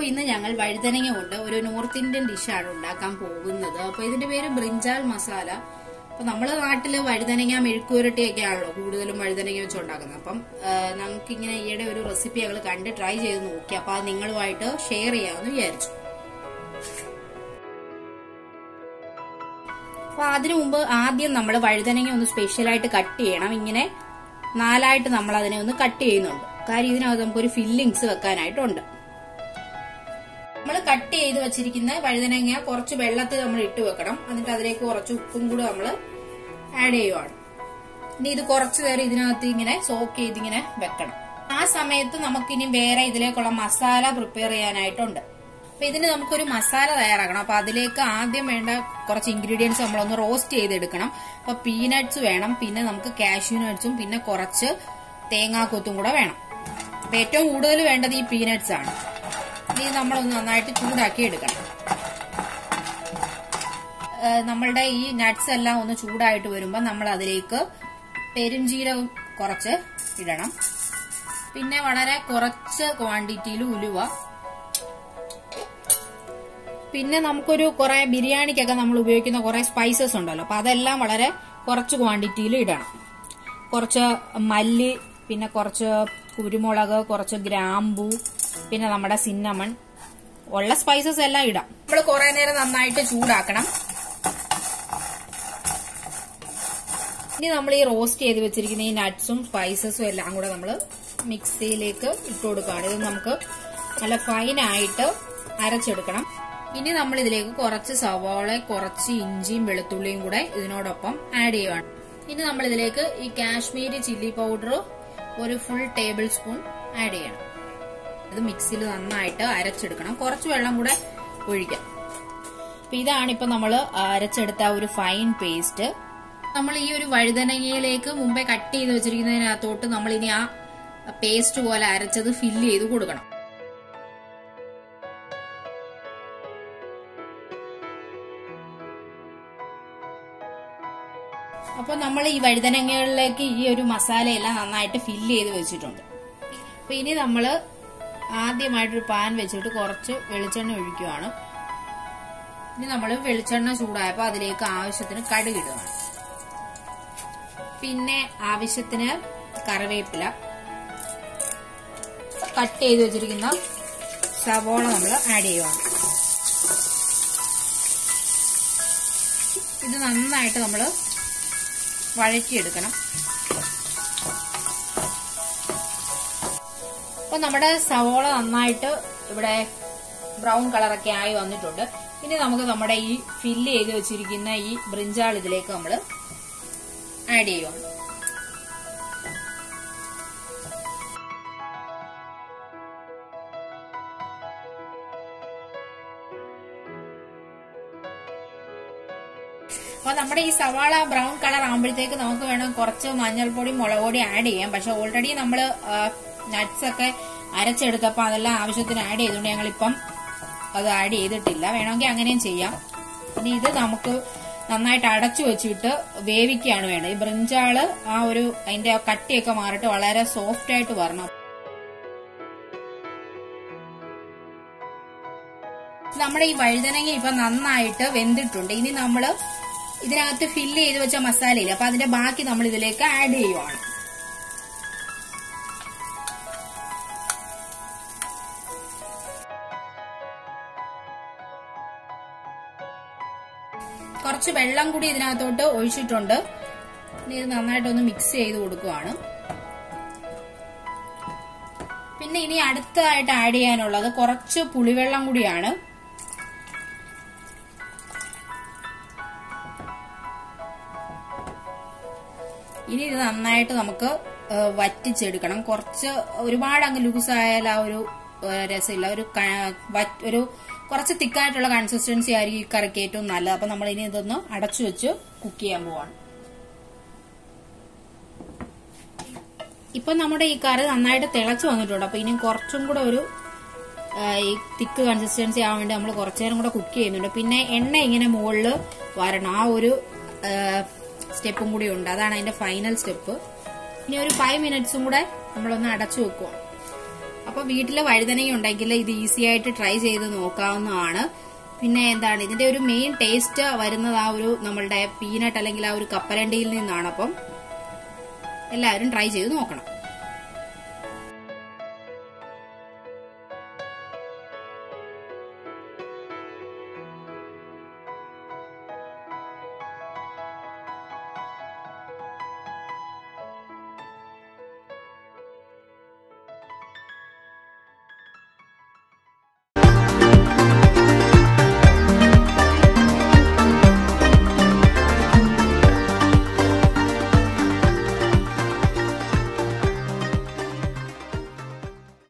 ഇന്ന് ഞങ്ങൾ വഴുതനങ്ങ കൊണ്ട് ഒരു നോർത്ത് ഇന്ത്യൻ ഡിഷാണ് ഉണ്ടാക്കാൻ പോകുന്നത് അപ്പൊ ഇതിന്റെ പേര് ബ്രിഞ്ചാൽ മസാല അപ്പൊ നമ്മളെ നാട്ടില് വഴുതനങ്ങ മെഴുക്കുരട്ടിയൊക്കെ ആണല്ലോ കൂടുതലും വഴുതനങ്ങ വെച്ച് ഉണ്ടാക്കുന്നത് അപ്പം നമുക്ക് ഇങ്ങനെ ഈയിടെ ഒരു റെസിപ്പി ഞങ്ങൾ കണ്ട് ട്രൈ ചെയ്ത് നോക്കി അപ്പൊ അത് നിങ്ങളുമായിട്ട് ഷെയർ ചെയ്യാമെന്ന് വിചാരിച്ചു അപ്പൊ അതിനു മുമ്പ് ആദ്യം നമ്മൾ വഴുതനങ്ങ ഒന്ന് സ്പെഷ്യലായിട്ട് കട്ട് ചെയ്യണം ഇങ്ങനെ നാലായിട്ട് നമ്മൾ അതിനെ ഒന്ന് കട്ട് ചെയ്യുന്നുണ്ട് കാര്യം ഇതിനകത്ത് നമുക്കൊരു ഫില്ലിങ്സ് വെക്കാനായിട്ടുണ്ട് നമ്മൾ കട്ട് ചെയ്ത് വെച്ചിരിക്കുന്ന വഴുതനങ്ങ കുറച്ച് വെള്ളത്തിൽ നമ്മൾ ഇട്ട് വെക്കണം എന്നിട്ട് അതിലേക്ക് കുറച്ച് ഉപ്പും കൂടെ നമ്മൾ ആഡ് ചെയ്യുവാണ് ഇനി ഇത് കുറച്ചു നേരം ഇതിനകത്ത് ഇങ്ങനെ സോക്ക് ചെയ്ത് ഇങ്ങനെ വെക്കണം ആ സമയത്ത് നമുക്കിനി വേറെ ഇതിലേക്കുള്ള മസാല പ്രിപ്പയർ ചെയ്യാനായിട്ടുണ്ട് അപ്പൊ ഇതിന് നമുക്കൊരു മസാല തയ്യാറാക്കണം അപ്പൊ അതിലേക്ക് ആദ്യം വേണ്ട കുറച്ച് ഇൻഗ്രീഡിയൻസ് നമ്മളൊന്ന് റോസ്റ്റ് ചെയ്തെടുക്കണം അപ്പൊ പീനട്സ് വേണം പിന്നെ നമുക്ക് കാഷ്യൂ നട്ട്സും പിന്നെ കുറച്ച് തേങ്ങാക്കൊത്തും കൂടെ വേണം അപ്പൊ ഏറ്റവും കൂടുതൽ വേണ്ടത് ഈ പീനട്സ് ആണ് ഇത് നമ്മളൊന്ന് നന്നായിട്ട് ചൂടാക്കി എടുക്കണം നമ്മളുടെ ഈ നട്ട്സ് എല്ലാം ഒന്ന് ചൂടായിട്ട് വരുമ്പോൾ നമ്മൾ അതിലേക്ക് പെരുംജീരകം കുറച്ച് ഇടണം പിന്നെ വളരെ കുറച്ച് ക്വാണ്ടിറ്റിയിൽ ഉലുവ പിന്നെ നമുക്കൊരു കുറെ ബിരിയാണിക്കൊക്കെ നമ്മൾ ഉപയോഗിക്കുന്ന കുറെ സ്പൈസസ് ഉണ്ടല്ലോ അപ്പൊ അതെല്ലാം വളരെ കുറച്ച് ക്വാണ്ടിറ്റിയിൽ ഇടണം കുറച്ച് മല്ലി പിന്നെ കുറച്ച് കുരുമുളക് കുറച്ച് ഗ്രാമ്പു പിന്നെ നമ്മുടെ സിന്നമൺ ഉള്ള സ്പൈസസ് എല്ലാം ഇടാം നമ്മൾ കുറെ നേരം നന്നായിട്ട് ചൂടാക്കണം ഇനി നമ്മൾ ഈ റോസ്റ്റ് ചെയ്ത് വെച്ചിരിക്കുന്ന ഈ നട്ട്സും സ്പൈസസും എല്ലാം കൂടെ നമ്മൾ മിക്സിയിലേക്ക് ഇട്ട് കൊടുക്കുകയാണ് ഇത് നമുക്ക് നല്ല ഫൈനായിട്ട് അരച്ചെടുക്കണം ഇനി നമ്മൾ ഇതിലേക്ക് കുറച്ച് സവാള കുറച്ച് ഇഞ്ചിയും വെളുത്തുള്ളിയും കൂടെ ഇതിനോടൊപ്പം ആഡ് ചെയ്യുവാണ് ഇനി നമ്മൾ ഇതിലേക്ക് ഈ കാശ്മീരി ചില്ലി പൗഡർ ഒരു ഫുൾ ടേബിൾ സ്പൂൺ ആഡ് ചെയ്യണം ഇത് മിക്സിയിൽ നന്നായിട്ട് അരച്ചെടുക്കണം കുറച്ച് വെള്ളം കൂടെ ഒഴിക്കാം അപ്പൊ ഇതാണ് ഇപ്പൊ നമ്മൾ അരച്ചെടുത്ത ഒരു ഫൈൻ പേസ്റ്റ് നമ്മൾ ഈ ഒരു വഴുതനങ്ങയിലേക്ക് മുമ്പേ കട്ട് ചെയ്ത് വെച്ചിരിക്കുന്നതിനകത്തോട്ട് നമ്മൾ ഇനി ആ പേസ്റ്റ് പോലെ അരച്ചത് ഫില്ല് ചെയ്ത് കൊടുക്കണം അപ്പൊ നമ്മൾ ഈ വഴുതനങ്ങകളിലേക്ക് ഈ ഒരു മസാലയെല്ലാം നന്നായിട്ട് ഫില്ല് ചെയ്ത് വെച്ചിട്ടുണ്ട് അപ്പൊ ഇനി നമ്മൾ ആദ്യമായിട്ടൊരു പാൻ വെച്ചിട്ട് കുറച്ച് വെളിച്ചെണ്ണ ഒഴിക്കുവാണ് ഇനി നമ്മൾ വെളിച്ചെണ്ണ ചൂടായപ്പോൾ അതിലേക്ക് ആവശ്യത്തിന് കടുകിടുകയാണ് പിന്നെ ആവശ്യത്തിന് കറിവേപ്പില കട്ട് ചെയ്ത് വെച്ചിരിക്കുന്ന സവോള നമ്മൾ ആഡ് ചെയ്യുവാണ് ഇത് നന്നായിട്ട് നമ്മൾ വഴറ്റിയെടുക്കണം അപ്പൊ നമ്മുടെ സവോള നന്നായിട്ട് ഇവിടെ ബ്രൗൺ കളറൊക്കെ ആയി വന്നിട്ടുണ്ട് ഇനി നമുക്ക് നമ്മുടെ ഈ ഫില്ല് ചെയ്ത് വെച്ചിരിക്കുന്ന ഈ ബ്രിഞ്ചാൾ ഇതിലേക്ക് നമ്മൾ ആഡ് ചെയ്യുക അപ്പൊ നമ്മുടെ ഈ സവാള ബ്രൗൺ കളർ ആകുമ്പോഴത്തേക്ക് നമുക്ക് വേണം കുറച്ച് മഞ്ഞൾപ്പൊടി മുളക് പൊടി ആഡ് ചെയ്യാം പക്ഷെ ഓൾറെഡി നമ്മൾ നട്ട്സ് ഒക്കെ അരച്ചെടുത്തപ്പോൾ അതെല്ലാം ആവശ്യത്തിന് ആഡ് ചെയ്തുകൊണ്ട് ഞങ്ങളിപ്പം അത് ആഡ് ചെയ്തിട്ടില്ല വേണമെങ്കിൽ അങ്ങനെയും ചെയ്യാം ഇനി ഇത് നമുക്ക് നന്നായിട്ട് അടച്ചു വെച്ചിട്ട് വേവിക്കുകയാണ് വേണ്ടത് ഈ ബ്രിഞ്ചാള് ആ ഒരു അതിന്റെ കട്ടിയൊക്കെ മാറിയിട്ട് വളരെ സോഫ്റ്റ് ആയിട്ട് വരണം നമ്മുടെ ഈ വഴുതനങ്ങ ഇപ്പൊ നന്നായിട്ട് വെന്തിട്ടുണ്ട് ഇനി നമ്മള് ഇതിനകത്ത് ഫില്ല് ചെയ്ത് വെച്ച മസാലയില്ല അപ്പൊ അതിന്റെ ബാക്കി നമ്മൾ ഇതിലേക്ക് ആഡ് ചെയ്യുവാണ് കുറച്ച് വെള്ളം കൂടി ഇതിനകത്തോട്ട് ഒഴിച്ചിട്ടുണ്ട് ഇനി ഇത് നന്നായിട്ടൊന്ന് മിക്സ് ചെയ്ത് കൊടുക്കുവാണ് പിന്നെ ഇനി അടുത്തതായിട്ട് ആഡ് ചെയ്യാനുള്ളത് കുറച്ച് പുളിവെള്ളം കൂടിയാണ് ഇനി ഇത് നന്നായിട്ട് നമുക്ക് വറ്റിച്ചെടുക്കണം കുറച്ച് ഒരുപാട് അങ്ങ് ലൂസായാൽ ആ ഒരു രസമില്ല ഒരു ഒരു കുറച്ച് തിക്കായിട്ടുള്ള കൺസിസ്റ്റൻസി ആയിരിക്കും ഈ കറിക്ക് ഏറ്റവും നല്ലത് അപ്പൊ നമ്മൾ ഇനി ഇതൊന്ന് അടച്ചു വെച്ച് കുക്ക് ചെയ്യാൻ പോവാണ് ഇപ്പൊ നമ്മുടെ ഈ കറി നന്നായിട്ട് തിളച്ചു വന്നിട്ടുണ്ട് അപ്പൊ ഇനി കുറച്ചും കൂടെ ഒരു ഈ തിക്ക് കൺസിസ്റ്റൻസി ആവാൻ വേണ്ടി നമ്മൾ കുറച്ചു നേരം കൂടെ കുക്ക് ചെയ്യുന്നുണ്ട് പിന്നെ എണ്ണ ഇങ്ങനെ മുകളിൽ വരണം ആ ഒരു സ്റ്റെപ്പും കൂടി ഉണ്ട് അതാണ് അതിന്റെ ഫൈനൽ സ്റ്റെപ്പ് ഇനി ഒരു ഫൈവ് മിനിറ്റ്സും കൂടെ നമ്മളൊന്ന് അടച്ചു വെക്കുക അപ്പൊ വീട്ടിലെ വഴുതനങ്ങ ഉണ്ടെങ്കിൽ ഇത് ഈസി ആയിട്ട് ട്രൈ ചെയ്ത് നോക്കാവുന്നതാണ് പിന്നെ എന്താണ് ഇതിന്റെ ഒരു മെയിൻ ടേസ്റ്റ് വരുന്നത് ആ ഒരു നമ്മളുടെ പീനട്ട് അല്ലെങ്കിൽ ആ ഒരു കപ്പലണ്ടിയിൽ നിന്നാണ് അപ്പം എല്ലാവരും ട്രൈ ചെയ്ത് നോക്കണം